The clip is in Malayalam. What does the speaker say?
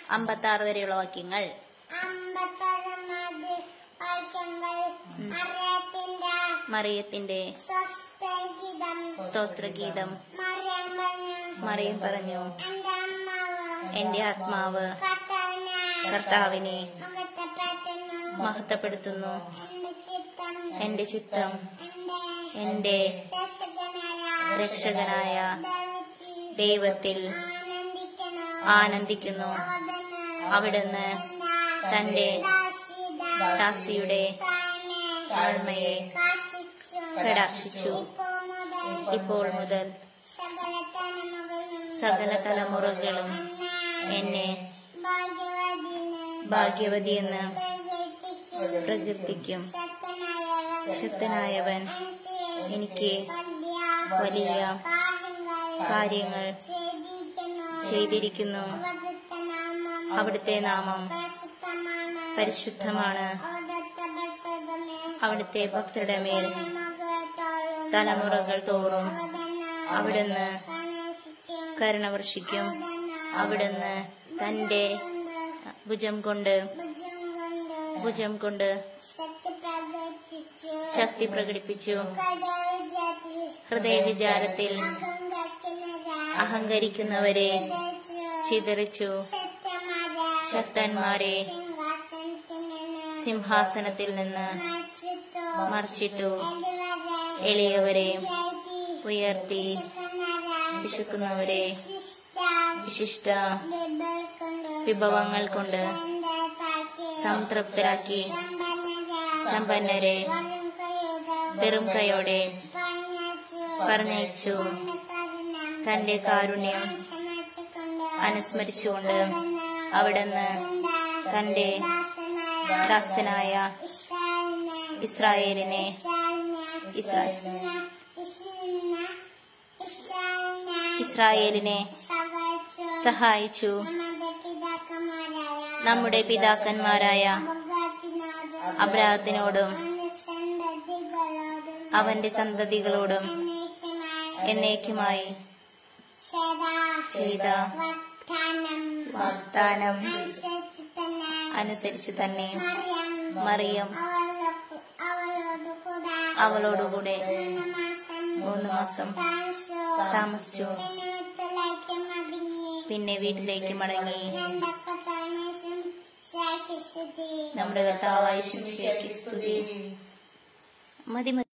അമ്പത്തി ആറ് വരെയുള്ള വാക്യങ്ങൾ അമ്പത്തരമത് വാക്യങ്ങൾ അറിയത്തിന്റെ മറിയത്തിന്റെ സ്വസ്ഥഗീതം സ്തോത്രഗീതം മറിയം പറഞ്ഞു മറിയം പറഞ്ഞു എന്റെ അമ്മാവ് എന്റെ ആത്മാവ് കർത്താവിനെ കർത്താവിനെ മകത്തപ്പെടുന്നു മഹത്വപ്പെടുത്തുന്നു എന്റെ ചിത്തം എന്റെ ചിത്തം എന്റെ എന്റെ രക്ഷകനായ രക്ഷകനായ ദൈവത്തിൽ ദൈവത്തിൽ ആനന്ദിക്കണം ആനന്ദിക്കുന്നു അവിടുന്ന് അവിടുന്ന് തന്റെ ദാസിദാ ദാസിയുടെ താഴ്മയെ താഴ്മയെ കാശിച്ചു കടാക്ഷിച്ചു ഇപ്പോൾ മുതൽ ഇപ്പോൾ മുതൽ സകല തലമുറകളും സകല തലമുറകളും എന്നെ എന്നെ ഭാഗ്യവതിന് ഭാഗ്യവതിയെന്ന് പ്രകീർത്തിക്കും. പ്രകീർത്തിക്കും ശക്തനായവൻ ശക്തനായവൻ എനിക്ക് എനിക്ക് വലിയ വലിയ കാര്യങ്ങൾ കാര്യങ്ങൾ ചെയ്തിരിക്കുന്നു. ചെയ്തിരിക്കുന്നു അവിടുത്തെ നാമം അവിടുത്തെ നാമം പരിശുദ്ധമാണ്. പരിശുദ്ധമാണ് അവിടുത്തെ ഭക്തരുടെ അവിടുത്തെ ഭക്തരുടെ മേൽ തലമുറകളോളം തലമുറകൾ തോറും അവിടുന്ന് അവിടുന്ന് കനിഷ്ഠിക്കും. കരുണ വർഷിക്കും അവിടുന്ന് അവിടുന്ന് തന്റെ ഭുജം കൊണ്ട് ഭുജം കൊണ്ട് ഭുജം കൊണ്ട് ശക്തി പ്രവർത്തിച്ചു. ശക്തി പ്രകടിപ്പിച്ചു കടവിജാതി ഹൃദയ വിചാരത്തിൽ അഹങ്കാരത്തിനെതിരെ അഹങ്കരിക്കുന്നവരെ ചിതറിച്ചു. ചിതറിച്ചു ശക്തന്മാരെ ശക്തന്മാരെ സിംഹാസനത്തിൽ നിന്ന് സിംഹാസനത്തിൽ നിന്ന് മറിച്ചിട്ടു. മറിച്ചിട്ടു എളിയവരെ എളിയവരെ ഉയർത്തി. ഉയർത്തി ശക്തന്മാരെ വിശക്കുന്നവരെ വിശിഷ്ട വിശിഷ്ട വിഭവങ്ങൾ കൊണ്ട് വിഭവങ്ങൾ കൊണ്ട് സ്വന്തമാക്കി സംതൃപ്തരാക്കി സമ്പന്നരെ സമ്പന്നരെ വലം കൈയോടെ വെറും കൈയോടെ പറഞ്ഞയച്ചു. പറഞ്ഞയച്ചു തന്റെ കാരുണ്യം തന്റെ കാരുണ്യം അനുസ്മരിച്ചുകൊണ്ട് അനുസ്മരിച്ചുകൊണ്ട് അവിടുന്ന് അവിടുന്ന് തന്റെ ദാസനായ ദാസനായ ഇസ്രായേലിനെ ഇസ്രായേലിനെ ഇസ്രായേലിനെ ഇസ്രായേലിനെ ഇസ്രായേലിനെ ഇസ്രായേലിനെ സഹായിച്ചു. സഹായിച്ചു നമ്മുടെ പിതാക്കന്മാരായ നമ്മുടെ പിതാക്കന്മാരായ അബ്രാഹത്തിനോടും അബ്രാഹത്തിനോടും അവന്റെ സന്തതികളോടും അവന്റെ സന്തതികളോടും എന്നേക്കുമായി എന്നേക്കുമായി ചെയ്ത ചെയ്ത വാഗ്ദാനം വാഗ്ദാനം അനുസരിച്ച് തന്നെ അനുസരിച്ച് തന്നെ മറിയം മറിയം അവളോട് അവളോട് കൂടെ അവളോടുകൂടെ മൂന്ന് മാസം മൂന്ന് മാസം താമസിച്ചു. താമസിച്ചു പിന്നെ വീട്ടിലേക്ക് മടങ്ങി പിന്നെ വീട്ടിലേക്ക് മടങ്ങി രണ്ടൊക്കെ താമസം സ്തുതി നമ്മുടെ കർത്താവായ ശിംഷയ്ക്ക് സ്തുതി മതി മതി